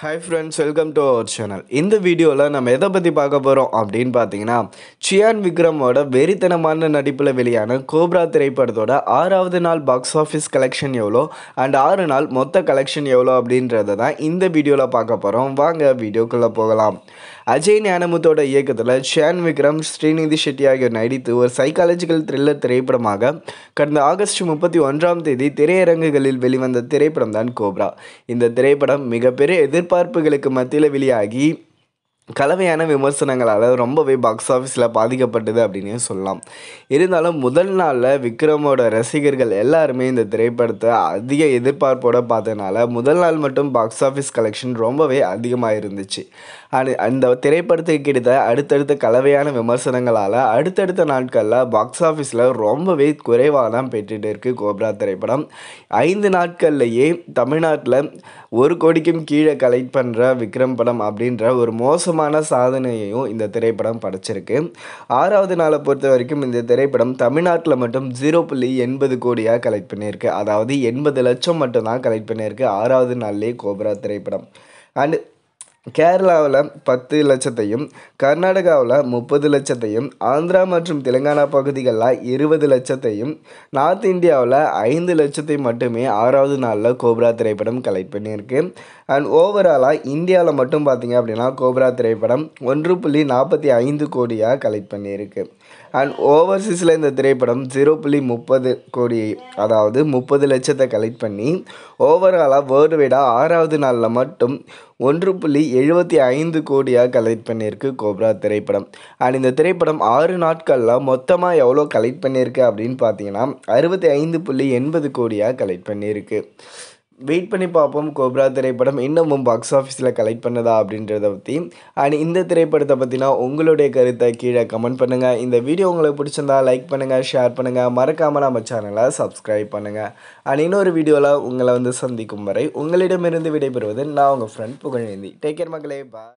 hi friends welcome to our channel இந்த வீடியோவில் நம்ம எதை பற்றி பார்க்க போகிறோம் அப்படின்னு பார்த்தீங்கன்னா சியான் விக்ரமோட வெறித்தனமான நடிப்பில் வெளியான கோப்ரா திரைப்படத்தோட ஆறாவது நாள் பாக்ஸ் ஆஃபீஸ் கலெக்ஷன் எவ்வளோ அண்ட் ஆறு நாள் மொத்த கலெக்ஷன் எவ்வளோ அப்படின்றத தான் இந்த வீடியோவில் பார்க்க போகிறோம் வாங்க வீடியோக்குள்ளே போகலாம் அஜய் ஞானமுத்தோட இயக்கத்தில் ஷியான் விக்ரம் ஸ்ரீநிதி ஷெட்டி ஆகியோர் நடித்து ஒரு சைக்காலஜிக்கல் த்ரில்லர் திரைப்படமாக கடந்த ஆகஸ்ட் முப்பத்தி ஒன்றாம் தேதி திரையரங்குகளில் வெளிவந்த திரைப்படம் தான் கோப்ரா இந்த திரைப்படம் மிகப்பெரிய எதிர்பார்ப்புகளுக்கு மத்தியில் வெளியாகி கலவையான விமர்சனங்களால் ரொம்பவே பாக்ஸ் ஆஃபீஸில் பாதிக்கப்பட்டது அப்படின்னே சொல்லலாம் இருந்தாலும் முதல் நாளில் விக்ரமோட ரசிகர்கள் எல்லாருமே இந்த திரைப்படத்தை அதிக எதிர்பார்ப்போட பார்த்ததுனால முதல் நாள் மட்டும் பாக்ஸ் ஆஃபீஸ் கலெக்ஷன் ரொம்பவே அதிகமாக இருந்துச்சு அது அந்த திரைப்படத்துக்கு கிடைத்த அடுத்தடுத்த கலவையான விமர்சனங்களால் அடுத்தடுத்த நாட்களில் பாக்ஸ் ஆஃபீஸில் ரொம்பவே குறைவாக தான் பெற்றுட்டு இருக்குது கோப்ரா திரைப்படம் ஐந்து நாட்கள்லையே தமிழ்நாட்டில் ஒரு கோடிக்கும் கீழே கலெக்ட் பண்ணுற விக்ரம் படம் அப்படின்ற ஒரு மோசமான சாதனையையும் இந்த திரைப்படம் படைச்சிருக்கு ஆறாவது நாளை பொறுத்த வரைக்கும் இந்த திரைப்படம் தமிழ்நாட்டில் மட்டும் ஜீரோ புள்ளி எண்பது கோடியாக கலெக்ட் பண்ணியிருக்கு அதாவது எண்பது லட்சம் மட்டும்தான் கலெக்ட் பண்ணியிருக்கு ஆறாவது நாள்லேயே கோப்ரா திரைப்படம் அண்டு கேரளாவில் பத்து லட்சத்தையும் கர்நாடகாவில் முப்பது லட்சத்தையும் ஆந்திரா மற்றும் தெலுங்கானா பகுதிகளில் இருபது லட்சத்தையும் நார்த் இந்தியாவில் ஐந்து லட்சத்தை மட்டுமே ஆறாவது நாளில் கோப்ரா திரைப்படம் கலெக்ட் பண்ணியிருக்கு அண்ட் ஓவராலாக இந்தியாவில் மட்டும் பார்த்தீங்க அப்படின்னா கோப்ரா திரைப்படம் ஒன்று புள்ளி நாற்பத்தி ஐந்து கோடியாக கலெக்ட் பண்ணியிருக்கு அண்ட் ஓவர்சீஸில் இந்த திரைப்படம் ஜீரோ புள்ளி முப்பது கோடி அதாவது முப்பது லட்சத்தை கலெக்ட் பண்ணி ஓவராலாக வேர்ல்டு வைடாக ஆறாவது நாளில் மட்டும் ஒன்று புள்ளி எழுபத்தி ஐந்து கோடியாக கலெக்ட் பண்ணியிருக்கு கோப்ரா திரைப்படம் அண்ட் இந்த திரைப்படம் ஆறு நாட்களில் மொத்தமாக எவ்வளோ கலெக்ட் பண்ணியிருக்கு அப்படின்னு பார்த்தீங்கன்னா அறுபத்தி ஐந்து புள்ளி எண்பது கோடியாக கலெக்ட் பண்ணியிருக்கு வெயிட் பண்ணி பார்ப்போம் கோப்ரா திரைப்படம் இன்னமும் பாக்ஸ் ஆஃபீஸில் கலெக்ட் பண்ணதா அப்படின்றத பற்றி அண்ட் இந்த திரைப்படத்தை பற்றினா உங்களுடைய கருத்தை கீழே கமெண்ட் பண்ணுங்கள் இந்த வீடியோ உங்களுக்கு பிடிச்சிருந்தா லைக் பண்ணுங்கள் ஷேர் பண்ணுங்கள் மறக்காமல் நம்ம சேனலை சப்ஸ்கிரைப் பண்ணுங்கள் அண்ட் இன்னொரு வீடியோவில் உங்களை வந்து சந்திக்கும் வரை உங்களிடமிருந்து விடைபெறுவது நான் உங்கள் ஃப்ரெண்ட் புகழேந்தி டேக் கேர் மக்களே பா